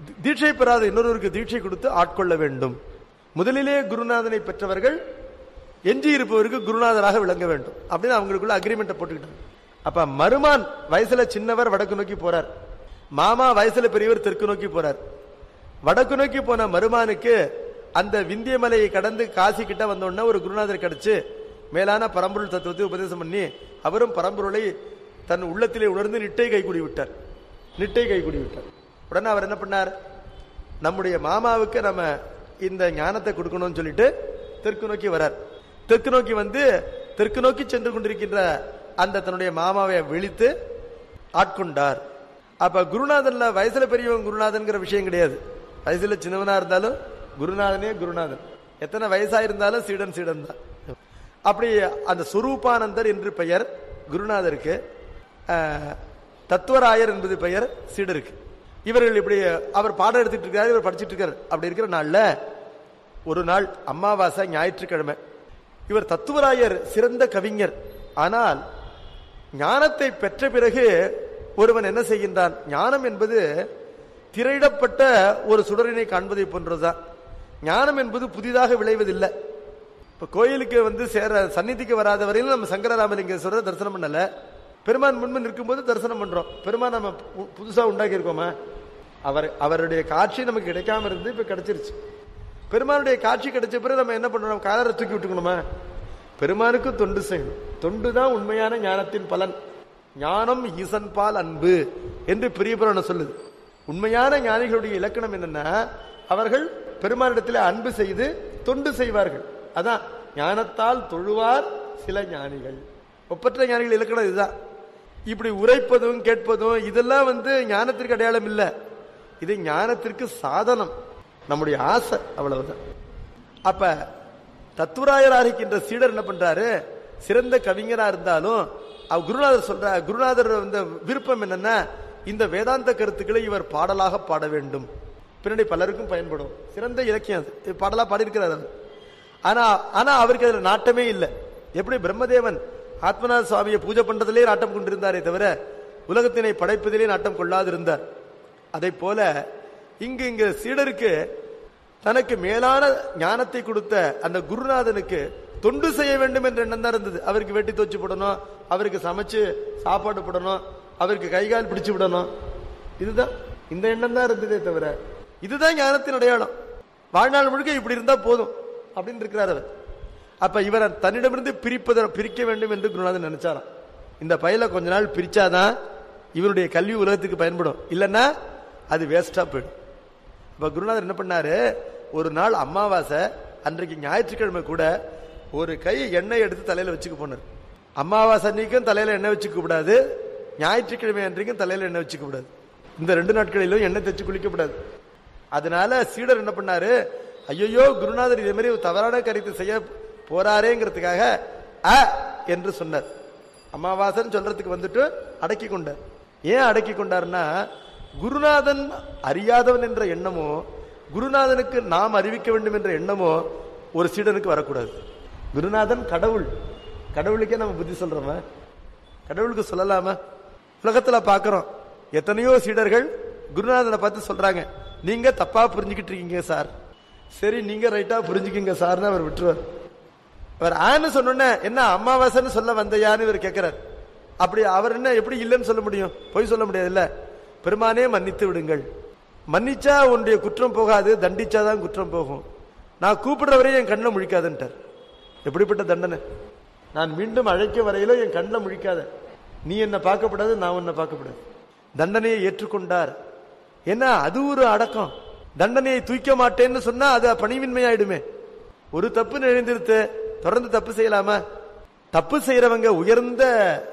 தி- தீட்சை பெறாத இன்னொருவருக்கு தீட்சை கொடுத்து ஆட்கொள்ள வேண்டும் முதலிலே குருநாதனை பெற்றவர்கள் எஞ்சி இருப்பவருக்கு குருநாதராக விளங்க வேண்டும் அப்படின்னு அவங்களுக்குள்ள அக்ரிமெண்ட்டை போட்டுக்கிட்டாங்க அப்ப மருமான் வயசுல சின்னவர் வடக்கு நோக்கி போறார் மாமா வயசுல பெரியவர் தெற்கு நோக்கி போறார் வடக்கு நோக்கி போன மருமானுக்கு அந்த விந்திய மலையை கடந்து காசி கிட்ட வந்த உடனே ஒரு குருநாதர் கிடைச்சு மேலான பரம்பொருள் தத்துவத்தை உபதேசம் பண்ணி அவரும் பரம்பொருளை தன் உள்ளத்திலே உணர்ந்து நிட்டை கைகூடி விட்டார் நிட்டை கைகூடி விட்டார் உடனே அவர் என்ன பண்ணார் நம்முடைய மாமாவுக்கு நம்ம இந்த ஞானத்தை கொடுக்கணும்னு சொல்லிட்டு தெற்கு நோக்கி வரார் தெற்கு நோக்கி வந்து தெற்கு நோக்கி சென்று கொண்டிருக்கின்ற அந்த தன்னுடைய மாமாவை விழித்து ஆட்கொண்டார் அப்ப குருநாதன்ல வயசுல பெரியவன் குருநாதன்ங்கிற விஷயம் கிடையாது வயசுல சின்னவனா இருந்தாலும் குருநாதனே குருநாதன் எத்தனை வயசா இருந்தாலும் சீடன் சீடன் தான் அப்படி அந்த சுரூபானந்தர் என்று பெயர் குருநாதருக்கு அஹ், தத்துவராயர் என்பது பெயர் சீடருக்கு இவர்கள் இப்படி அவர் பாடம் எடுத்துட்டு இருக்காரு இவர் படிச்சிட்டு இருக்காரு அப்படி இருக்கிற நாள்ல ஒரு நாள் அமாவாசை ஞாயிற்றுக்கிழமை இவர் தத்துவராயர் சிறந்த கவிஞர் ஆனால் ஞானத்தை பெற்ற பிறகு ஒருவன் என்ன செய்கின்றான் ஞானம் என்பது திரையிடப்பட்ட ஒரு சுடரினை காண்பதை போன்றதுதான் ஞானம் என்பது புதிதாக விளைவதில்லை இப்ப கோயிலுக்கு வந்து சேர சந்நிதிக்கு வராத வரையிலும் நம்ம சங்கரராமலிங்கேஸ்வரர் தரிசனம் பண்ணல பெருமான் முன்பு நிற்கும்போது தரிசனம் பண்றோம் பெருமான் நம்ம பு- புதுசா உண்டாக்கி இருக்கோமா அவர் அவருடைய காட்சி நமக்கு கிடைக்காம இருந்து இப்ப கிடைச்சிருச்சு பெருமானுடைய காட்சி கிடைச்ச பிறகு நம்ம என்ன பண்றோம் காலரை தூக்கி விட்டுக்கணுமா பெருமானுக்கு தொண்டு செய்யணும் தொண்டு தான் உண்மையான ஞானத்தின் பலன் ஞானம் ஈசன் பால் அன்பு என்று பெரிய புராணம் சொல்லுது உண்மையான ஞானிகளுடைய இலக்கணம் என்னன்னா அவர்கள் பெருமானிடத்தில் அன்பு செய்து தொண்டு செய்வார்கள் அதான் ஞானத்தால் தொழுவார் சில ஞானிகள் ஒப்பற்ற ஞானிகள் இலக்கணம் இதுதான் இப்படி உரைப்பதும் கேட்பதும் இதெல்லாம் வந்து ஞானத்திற்கு அடையாளம் இல்லை இது ஞானத்திற்கு சாதனம் நம்முடைய ஆசை அவ்வளவுதான் அப்ப தத்துவராயரா இருக்கின்ற சீடர் என்ன பண்றாரு சிறந்த கவிஞரா இருந்தாலும் அவர் குருநாதர் சொல்ற குருநாதர் வந்து விருப்பம் என்னன்னா இந்த வேதாந்த கருத்துக்களை இவர் பாடலாக பாட வேண்டும் பின்னாடி பலருக்கும் பயன்படும் சிறந்த இலக்கியம் அது இது பாடலா பாடியிருக்கிறார் அவர் ஆனா ஆனா அவருக்கு அதுல நாட்டமே இல்லை எப்படி பிரம்மதேவன் ஆத்மநாத சுவாமியை பூஜை பண்றதிலே நாட்டம் கொண்டிருந்தாரே தவிர உலகத்தினை படைப்பதிலே நாட்டம் கொள்ளாதிருந்தார் அதை போல இங்கு இங்கு சீடருக்கு தனக்கு மேலான ஞானத்தை கொடுத்த அந்த குருநாதனுக்கு தொண்டு செய்ய வேண்டும் என்ற எண்ணம் தான் இருந்தது அவருக்கு வெட்டி தோச்சு போடணும் அவருக்கு சமைச்சு சாப்பாடு போடணும் அவருக்கு கைகால் பிடிச்சு விடணும் இதுதான் இந்த எண்ணம் தான் இருந்ததே தவிர இதுதான் ஞானத்தின் அடையாளம் வாழ்நாள் முழுக்க இப்படி இருந்தா போதும் அப்படின்னு இருக்கிறார் அவர் அப்ப இவரை தன்னிடமிருந்து பிரிப்பத பிரிக்க வேண்டும் என்று குருநாதன் நினைச்சாராம் இந்த பையில கொஞ்ச நாள் பிரிச்சாதான் இவருடைய கல்வி உலகத்துக்கு பயன்படும் இல்லைன்னா அது வேஸ்டா போயிடும் அப்ப குருநாதர் என்ன பண்ணாரு ஒரு நாள் அமாவாசை அன்றைக்கு ஞாயிற்றுக்கிழமை கூட ஒரு கை எண்ணெய் எடுத்து தலையில வச்சுக்க போனார் அமாவாசை அன்னைக்கும் தலையில எண்ணெய் வச்சுக்க கூடாது ஞாயிற்றுக்கிழமை அன்றைக்கும் தலையில எண்ணெய் வச்சுக்க கூடாது இந்த ரெண்டு நாட்களிலும் எண்ணெய் தேச்சு குளிக்க கூடாது அதனால சீடர் என்ன பண்ணாரு ஐயோ குருநாதர் இதே மாதிரி ஒரு தவறான கருத்து செய்ய போறாரேங்கிறதுக்காக அ என்று சொன்னார் அமாவாசைன்னு சொல்றதுக்கு வந்துட்டு அடக்கி கொண்டார் ஏன் அடக்கி கொண்டார்னா குருநாதன் அறியாதவன் என்ற எண்ணமோ குருநாதனுக்கு நாம் அறிவிக்க வேண்டும் என்ற எண்ணமோ ஒரு சீடனுக்கு வரக்கூடாது குருநாதன் கடவுள் கடவுளுக்கே நம்ம புத்தி சொல்றோமா கடவுளுக்கு சொல்லலாமா உலகத்துல பாக்குறோம் எத்தனையோ சீடர்கள் குருநாதனை பார்த்து சொல்றாங்க நீங்க தப்பா புரிஞ்சுக்கிட்டு இருக்கீங்க சார் சரி நீங்க ரைட்டா புரிஞ்சுக்கிங்க சார்னு அவர் விட்டுருவார் அவர் ஆன்னு சொன்னோன்னே என்ன அமாவாசைன்னு சொல்ல வந்தையான்னு இவர் கேட்கிறார் அப்படி அவர் என்ன எப்படி இல்லைன்னு சொல்ல முடியும் பொய் சொல்ல முடியாது இல்ல பெருமானே மன்னித்து விடுங்கள் மன்னிச்சா உன்னுடைய குற்றம் போகாது தண்டிச்சாதான் குற்றம் போகும் நான் கூப்பிடுற வரையும் என் கண்ணில் முழிக்காதுன்ட்டார் எப்படிப்பட்ட தண்டனை நான் மீண்டும் அழைக்க வரையிலும் என் கண்ணில் முழிக்காத நீ என்ன பார்க்கப்படாது நான் உன்னை பார்க்கப்படாது தண்டனையை ஏற்றுக்கொண்டார் என்ன அது ஒரு அடக்கம் தண்டனையை தூக்க மாட்டேன்னு சொன்னா அது பணிவின்மையாயிடுமே ஒரு தப்பு நினைந்திருத்து தொடர்ந்து தப்பு செய்யலாமா தப்பு செய்யறவங்க உயர்ந்த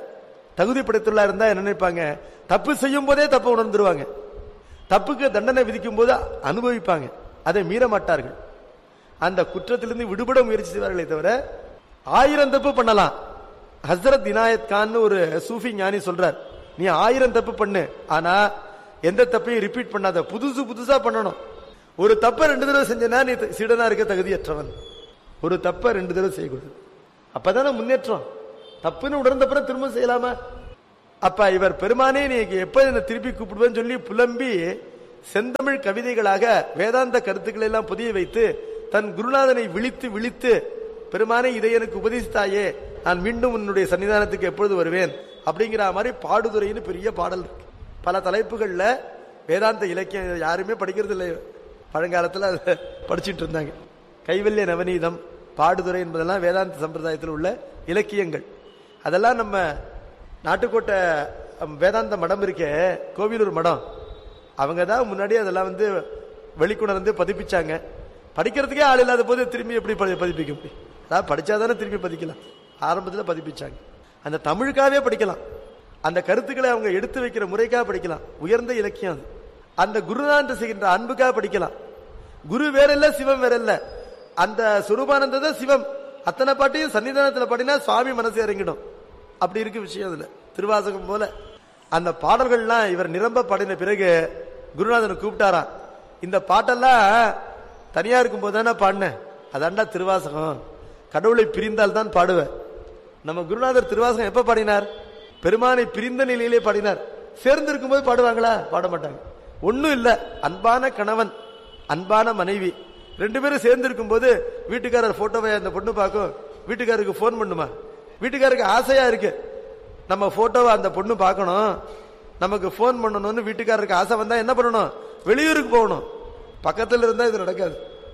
தகுதி படைத்துள்ளா இருந்தா என்ன நினைப்பாங்க தப்பு செய்யும் போதே தப்பு உணர்ந்துருவாங்க தப்புக்கு தண்டனை விதிக்கும் போது அனுபவிப்பாங்க அதை மீற மாட்டார்கள் அந்த குற்றத்திலிருந்து விடுபட முயற்சி செய்வார்களே தவிர ஆயிரம் தப்பு பண்ணலாம் ஹசரத் இனாயத் கான் ஒரு சூஃபி ஞானி சொல்றார் நீ ஆயிரம் தப்பு பண்ணு ஆனா எந்த தப்பையும் ரிப்பீட் பண்ணாத புதுசு புதுசா பண்ணணும் ஒரு தப்பை ரெண்டு தடவை செஞ்சனா நீ சீடனா இருக்க தகுதியற்றவன் ஒரு தப்பை ரெண்டு தடவை செய்யக்கூடாது அப்பதானே முன்னேற்றம் தப்புன்னு உணர்ந்தப்புறம் திரும்ப செய்யலாமா அப்ப இவர் பெருமானே நீ எப்ப என்ன திருப்பி கூப்பிடுவேன்னு சொல்லி புலம்பி செந்தமிழ் கவிதைகளாக வேதாந்த கருத்துக்களை எல்லாம் புதிய வைத்து தன் குருநாதனை விழித்து விழித்து பெருமானை இதை எனக்கு உபதேசித்தாயே நான் மீண்டும் உன்னுடைய சன்னிதானத்துக்கு எப்பொழுது வருவேன் அப்படிங்கிற மாதிரி பாடுதுறைன்னு பெரிய பாடல் இருக்கு பல தலைப்புகள்ல வேதாந்த இலக்கியம் யாருமே படிக்கிறது இல்லை பழங்காலத்துல அதை படிச்சிட்டு இருந்தாங்க கைவல்ய நவநீதம் பாடுதுறை என்பதெல்லாம் வேதாந்த சம்பிரதாயத்தில் உள்ள இலக்கியங்கள் அதெல்லாம் நம்ம நாட்டுக்கோட்டை அம், வேதாந்த மடம் இருக்கே கோவிலூர் மடம் அவங்க தான் முன்னாடி அதெல்லாம் வந்து வெளிக்கொணர்ந்து பதிப்பிச்சாங்க படிக்கிறதுக்கே ஆள் இல்லாத போது திரும்பி எப்படி பதி- பதிப்பிக்க முடியும் அதாவது படிச்சாதானே திரும்பி பதிக்கலாம் ஆரம்பத்தில் பதிப்பிச்சாங்க அந்த தமிழுக்காகவே படிக்கலாம் அந்த கருத்துக்களை அவங்க எடுத்து வைக்கிற முறைக்காக படிக்கலாம் உயர்ந்த இலக்கியம் அது அந்த குருநாதன் செய்கின்ற அன்புக்காக படிக்கலாம் குரு வேற இல்ல சிவம் வேற இல்ல அந்த சுரூபானந்த சிவம் அத்தனை பாட்டையும் சன்னிதானத்துல பாடினா சுவாமி மனசு இறங்கிடும் அப்படி இருக்கு விஷயம் அதுல திருவாசகம் போல அந்த பாடல்கள்லாம் இவர் நிரம்ப பாடின பிறகு குருநாதனை கூப்பிட்டாராம் இந்த பாட்டெல்லாம் தனியா இருக்கும் போது தானே பாடினேன் அதாண்டா திருவாசகம் கடவுளை பிரிந்தால் தான் பாடுவேன் நம்ம குருநாதர் திருவாசகம் எப்ப பாடினார் பெருமானை பிரிந்த நிலையிலே பாடினார் சேர்ந்து இருக்கும்போது பாடுவாங்களா பாட மாட்டாங்க ஒண்ணும் இல்ல அன்பான கணவன் அன்பான மனைவி ரெண்டு பேரும் சேர்ந்து இருக்கும்போது வீட்டுக்காரர் போட்டோவை அந்த பொண்ணு பார்க்கும் வீட்டுக்காரருக்கு ஃபோன் பண்ணுமா வீட்டுக்காரருக்கு ஆசையா இருக்கு நம்ம போட்டோவை அந்த பொண்ணு பார்க்கணும் நமக்கு ஃபோன் பண்ணணும்னு வீட்டுக்காரருக்கு ஆசை வந்தா என்ன பண்ணணும் வெளியூருக்கு போகணும் பக்கத்துல இருந்தா இது நடக்காது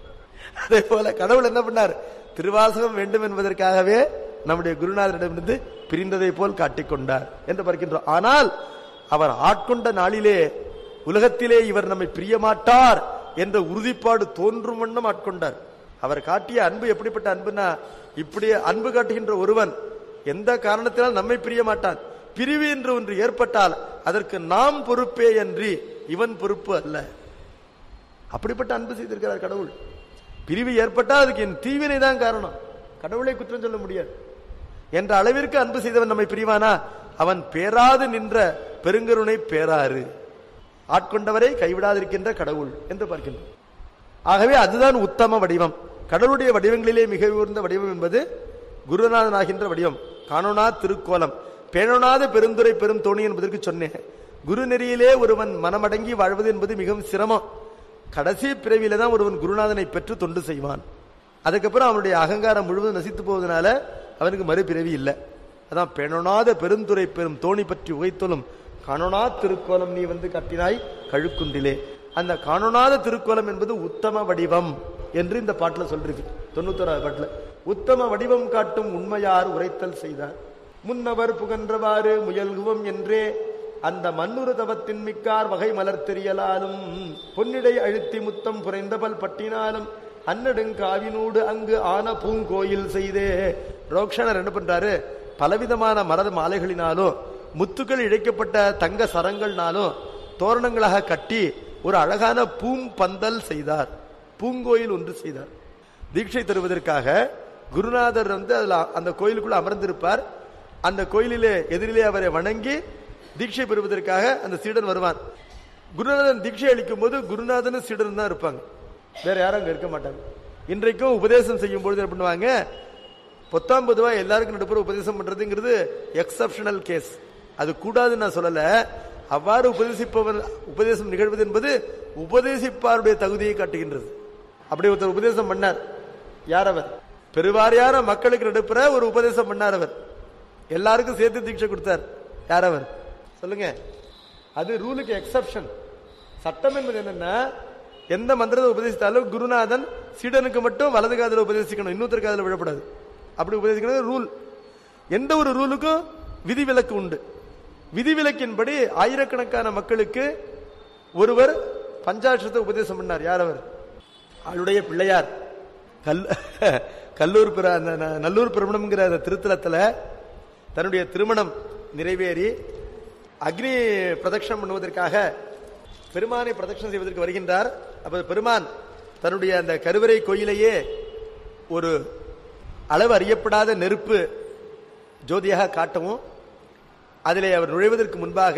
அதே போல கடவுள் என்ன பண்ணார் திருவாசகம் வேண்டும் என்பதற்காகவே நம்முடைய குருநாதரிடமிருந்து பிரிந்ததை போல் காட்டிக்கொண்டார் என்று பார்க்கின்றோம் ஆனால் அவர் ஆட்கொண்ட நாளிலே உலகத்திலே இவர் நம்மை பிரியமாட்டார் என்ற உறுதிப்பாடு தோன்றும் வண்ணம் ஆட்கொண்டார் அவர் காட்டிய அன்பு எப்படிப்பட்ட அன்புனா இப்படி அன்பு காட்டுகின்ற ஒருவன் எந்த காரணத்தினால் நம்மை பிரிய மாட்டான் பிரிவு என்று ஒன்று ஏற்பட்டால் அதற்கு நாம் பொறுப்பே அன்றி இவன் பொறுப்பு அல்ல அப்படிப்பட்ட அன்பு செய்திருக்கிறார் கடவுள் பிரிவு ஏற்பட்டால் அதுக்கு என் தீவினை தான் காரணம் கடவுளை குற்றம் சொல்ல முடியாது என்ற அளவிற்கு அன்பு செய்தவன் நம்மை பிரிவானா அவன் பேராது நின்ற பெருங்கருணை பேராறு ஆட்கொண்டவரை கைவிடாதிருக்கின்ற கடவுள் என்று பார்க்கின்றோம் ஆகவே அதுதான் உத்தம வடிவம் கடவுளுடைய வடிவங்களிலே மிக உயர்ந்த வடிவம் என்பது குருநாதனாகின்ற வடிவம் காணோனா திருக்கோலம் பேணோனாத பெருந்துரை பெரும் தோணி என்பதற்கு சொன்னேன் குரு நெறியிலே ஒருவன் மனமடங்கி வாழ்வது என்பது மிகவும் சிரமம் கடைசி பிறவியில தான் ஒருவன் குருநாதனை பெற்று தொண்டு செய்வான் அதுக்கப்புறம் அவனுடைய அகங்காரம் முழுவதும் நசித்து போவதனால அவனுக்கு மறுபிறவி இல்லை அதான் பெணொணாத பெருந்துரை பெரும் தோணி பற்றி உகைத்தொலும் காணொணா திருக்கோலம் நீ வந்து கட்டினாய் கழுக்குண்டிலே அந்த காணொணாத திருக்கோலம் என்பது உத்தம வடிவம் என்று இந்த பாட்டுல சொல்றது தொண்ணூத்தோராவது பாட்டுல உத்தம வடிவம் காட்டும் உண்மையார் உரைத்தல் செய்தார் முன்னவர் புகன்றவாறு முயல்குவம் என்றே அந்த மண்ணுறு தவத்தின் மிக்கார் வகை மலர் தெரியலாலும் பொன்னிடை அழுத்தி முத்தம் புரைந்தபல் பட்டினாலும் அன்னடுங்காவினூடு அங்கு ஆன பூங்கோயில் செய்தே ரோக்ஷனர் என்ன பண்றாரு பலவிதமான மரத மாலைகளினாலும் முத்துக்கள் இழைக்கப்பட்ட தங்க சரங்கள்னாலும் தோரணங்களாக கட்டி ஒரு அழகான பூம் பந்தல் செய்தார் பூங்கோயில் ஒன்று செய்தார் தீட்சை தருவதற்காக குருநாதர் வந்து அதுல அந்த கோயிலுக்குள்ள அமர்ந்திருப்பார் அந்த கோயிலிலே எதிரிலே அவரை வணங்கி தீட்சை பெறுவதற்காக அந்த சீடன் வருவான் குருநாதன் தீட்சை அளிக்கும் போது குருநாதனும் சீடனும் தான் இருப்பாங்க வேற யாரும் அங்க இருக்க மாட்டாங்க இன்றைக்கும் உபதேசம் செய்யும் பொழுது என்ன பண்ணுவாங்க பத்தாம் பொதுவா எல்லாருக்கும் நடுப்புற உபதேசம் பண்றதுங்கிறது எக்ஸப்ஷனல் கேஸ் அது கூடாதுன்னு நான் சொல்லல அவ்வாறு உபதேசிப்பவர் உபதேசம் நிகழ்வது என்பது உபதேசிப்பாருடைய தகுதியை காட்டுகின்றது அப்படி ஒருத்தர் உபதேசம் பண்ணார் யார் அவர் பெருவாரியான மக்களுக்கு நடுப்புற ஒரு உபதேசம் பண்ணார் அவர் எல்லாருக்கும் சேர்த்து தீட்சை கொடுத்தார் யார் அவர் சொல்லுங்க அது ரூலுக்கு எக்ஸப்ஷன் சட்டம் என்பது என்னன்னா எந்த மந்திரத்தை உபதேசித்தாலும் குருநாதன் சீடனுக்கு மட்டும் வலது காதுல உபதேசிக்கணும் இன்னொருத்தர் காதுல விழப்படாது அப்படி உபதேசிக்கிறது ரூல் எந்த ஒரு ரூலுக்கும் விதிவிலக்கு உண்டு விதிவிலக்கின்படி ஆயிரக்கணக்கான மக்களுக்கு ஒருவர் பஞ்சாட்சத்தை உபதேசம் பண்ணார் யார் அவர் அவளுடைய பிள்ளையார் கல் கல்லூர் பிர அந்த ந- நல்லூர் பிரமணம்ங்கிற அந்த திருத்தலத்துல தன்னுடைய திருமணம் நிறைவேறி அக்னி பிரதட்சணம் பண்ணுவதற்காக பெருமானை பிரதட்சணம் செய்வதற்கு வருகின்றார் அப்ப பெருமான் தன்னுடைய அந்த கருவறை கோயிலையே ஒரு அளவு அறியப்படாத நெருப்பு ஜோதியாக காட்டவும் அதிலே அவர் நுழைவதற்கு முன்பாக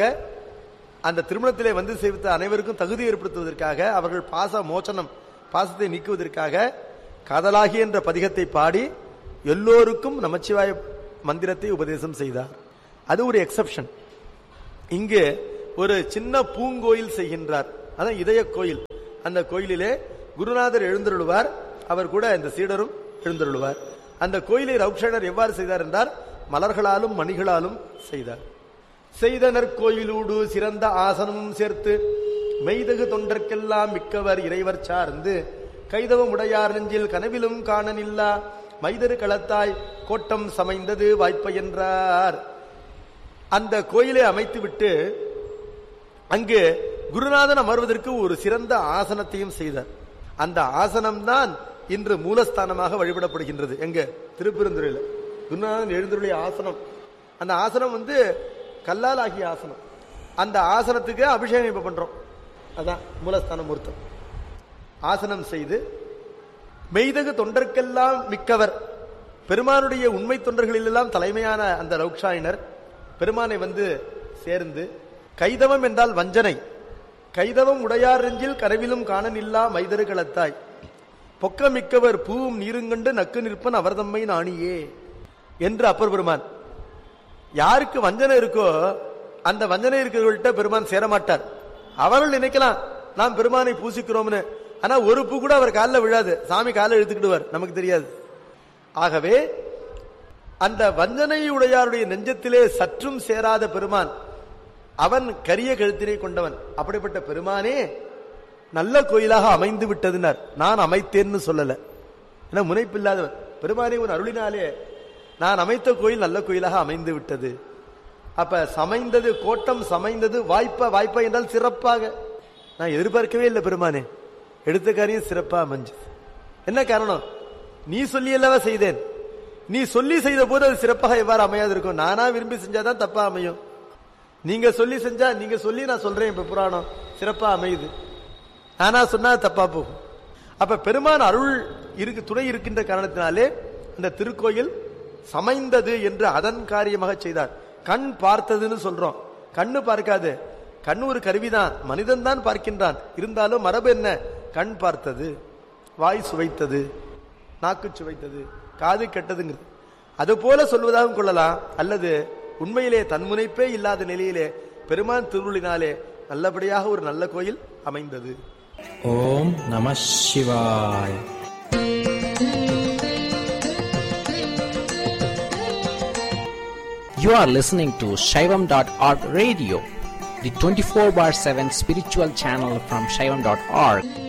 அந்த திருமணத்திலே வந்து சேவித்த அனைவருக்கும் தகுதி ஏற்படுத்துவதற்காக அவர்கள் பாச மோச்சனம் பாசத்தை நீக்குவதற்காக காதலாகி என்ற பதிகத்தை பாடி எல்லோருக்கும் நமச்சிவாய மந்திரத்தை உபதேசம் செய்தார் அது ஒரு எக்ஸப்ஷன் இங்கு ஒரு சின்ன பூங்கோயில் செய்கின்றார் அதான் இதய கோயில் அந்த கோயிலிலே குருநாதர் எழுந்தருளுவார் அவர் கூட இந்த சீடரும் எழுந்தருளுவார் அந்த கோயிலை ரவுக்ஷணர் எவ்வாறு செய்தார் என்றால் மலர்களாலும் மணிகளாலும் செய்தார் செய்தனர் கோயிலூடு சிறந்த ஆசனமும் சேர்த்து மெய்தகு தொண்டர்க்கெல்லாம் மிக்கவர் இறைவர் சார்ந்து கைதவம் உடையார் நெஞ்சில் கனவிலும் காணனில்லா மைதரு களத்தாய் கோட்டம் சமைந்தது வாய்ப்ப என்றார் அந்த கோயிலை அமைத்துவிட்டு அங்கு குருநாதன் அமர்வதற்கு ஒரு சிறந்த ஆசனத்தையும் செய்தார் அந்த ஆசனம்தான் இன்று மூலஸ்தானமாக வழிபடப்படுகின்றது எங்க திருப்பெருந்துறையில் குருநாதன் எழுந்துடைய ஆசனம் அந்த ஆசனம் வந்து கல்லால் ஆகிய ஆசனம் அந்த ஆசனத்துக்கு அபிஷேகம் இப்ப பண்றோம் அதான் மூலஸ்தான மூர்த்தம் ஆசனம் செய்து மெய்தகு தொண்டர்க்கெல்லாம் மிக்கவர் பெருமானுடைய உண்மை தொண்டர்களிலெல்லாம் தலைமையான அந்த ரவுக்ஷாயினர் பெருமானை வந்து சேர்ந்து கைதவம் என்றால் வஞ்சனை கைதவம் உடையார் நெஞ்சில் கனவிலும் காணனில்லா மைதரு களத்தாய் பொக்கமிக்கவர் பூவும் நீருங்கண்டு நக்கு நிற்பன் அவர் தம்மை நாணியே என்று அப்பர் பெருமான் யாருக்கு வஞ்சனை இருக்கோ அந்த வஞ்சனை இருக்கிறவர்கள்ட்ட பெருமான் சேரமாட்டார் அவர்கள் நினைக்கலாம் நாம் பெருமானை பூசிக்கிறோம்னு ஆனா ஒரு பூ கூட அவர் காலில் விழாது சாமி காலில் இழுத்துக்கிடுவார் நமக்கு தெரியாது ஆகவே அந்த வஞ்சனை உடையாருடைய நெஞ்சத்திலே சற்றும் சேராத பெருமான் அவன் கரிய கழுத்தினை கொண்டவன் அப்படிப்பட்ட பெருமானே நல்ல கோயிலாக அமைந்து விட்டதுனர் நான் அமைத்தேன்னு சொல்லல ஏன்னா முனைப்பில்லாதவன் பெருமானே உன் அருளினாலே நான் அமைத்த கோயில் நல்ல கோயிலாக அமைந்து விட்டது அப்ப சமைந்தது கோட்டம் சமைந்தது வாய்ப்பா வாய்ப்பா என்றால் சிறப்பாக நான் எதிர்பார்க்கவே இல்லை பெருமானே எடுத்த காரியம் சிறப்பா அமைஞ்சது என்ன காரணம் நீ சொல்லி அல்லவா செய்தேன் நீ சொல்லி செய்த போது அது சிறப்பாக எவ்வாறு அமையாது இருக்கும் நானா விரும்பி செஞ்சாதான் தப்பா அமையும் நீங்க சொல்லி செஞ்சா நீங்க சொல்லி நான் சொல்றேன் இப்ப புராணம் சிறப்பா அமையுது நானா சொன்னா அது தப்பா போகும் அப்ப பெருமான் அருள் இருக்கு துணை இருக்கின்ற காரணத்தினாலே இந்த திருக்கோயில் சமைந்தது என்று அதன் காரியமாக செய்தார் கண் பார்த்ததுன்னு சொல்றோம் கண்ணு பார்க்காது கண் ஒரு கருவிதான் மனிதன் தான் பார்க்கின்றான் இருந்தாலும் மரபு என்ன கண் பார்த்தது வாய் சுவைத்தது நாக்கு சுவைத்தது காது கெட்டதுங்கிறது அது போல சொல்வதாகவும் கொள்ளலாம் அல்லது உண்மையிலே தன்முனைப்பே இல்லாத நிலையிலே பெருமான் திருவுளினாலே நல்லபடியாக ஒரு நல்ல கோயில் அமைந்தது ஓம் நம சிவாய் You are listening to Shaivam.org radio, the 24 bar 7 spiritual channel from Shaivam.org.